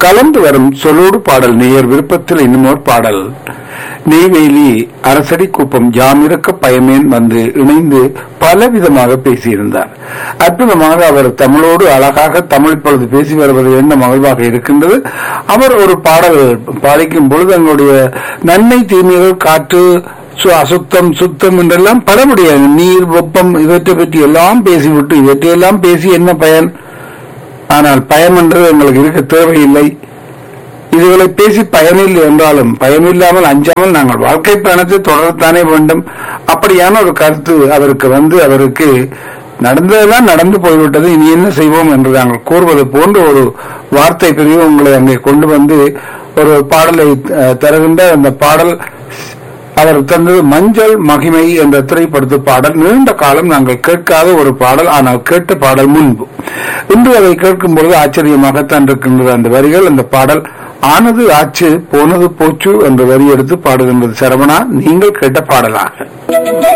கலந்து வரும் சொல்லோடு பாடல் நேயர் விருப்பத்தில் இன்னுமோர் பாடல் நெய்வேலி அரசடி குப்பம் ஜாமிருக்க பயமேன் வந்து இணைந்து பலவிதமாக பேசியிருந்தார் அற்புதமாக அவர் தமிழோடு அழகாக தமிழ் பொழுது பேசி வருவது என்ன மகிழ்வாக இருக்கின்றது அவர் ஒரு பாடல் பாடிக்கும் பொழுது எங்களுடைய நன்மை தீமைகள் காற்று சு- அசுத்தம் சுத்தம் என்றெல்லாம் பல முடியாது நீர் வெப்பம் இவற்றை பற்றி எல்லாம் பேசிவிட்டு இவற்றையெல்லாம் பேசி என்ன பயன் ஆனால் பயம் என்றது எங்களுக்கு இருக்க தேவையில்லை இதுகளை பேசி பயனில்லை என்றாலும் பயமில்லாமல் அஞ்சாமல் நாங்கள் வாழ்க்கை பயணத்தை தொடரத்தானே வேண்டும் அப்படியான ஒரு கருத்து அவருக்கு வந்து அவருக்கு நடந்ததெல்லாம் நடந்து போய்விட்டது இனி என்ன செய்வோம் என்று நாங்கள் கூறுவது போன்ற ஒரு வார்த்தை பிரிவு உங்களை அங்கே கொண்டு வந்து ஒரு பாடலை அஹ், தருகின்ற அந்த பாடல் அவர் தந்தது மஞ்சள் மகிமை என்ற திரைப்படத்து பாடல் நீண்ட காலம் நாங்கள் கேட்காத ஒரு பாடல் ஆனால் கேட்ட பாடல் முன்பு இன்று அதை கேட்கும் பொழுது ஆச்சரியமாகத்தான் இருக்கின்றது அந்த வரிகள் அந்த பாடல் ஆனது ஆச்சு போனது போச்சு என்ற வரி எடுத்து பாடுகின்றது சரவணா நீங்கள் கேட்ட பாடலாக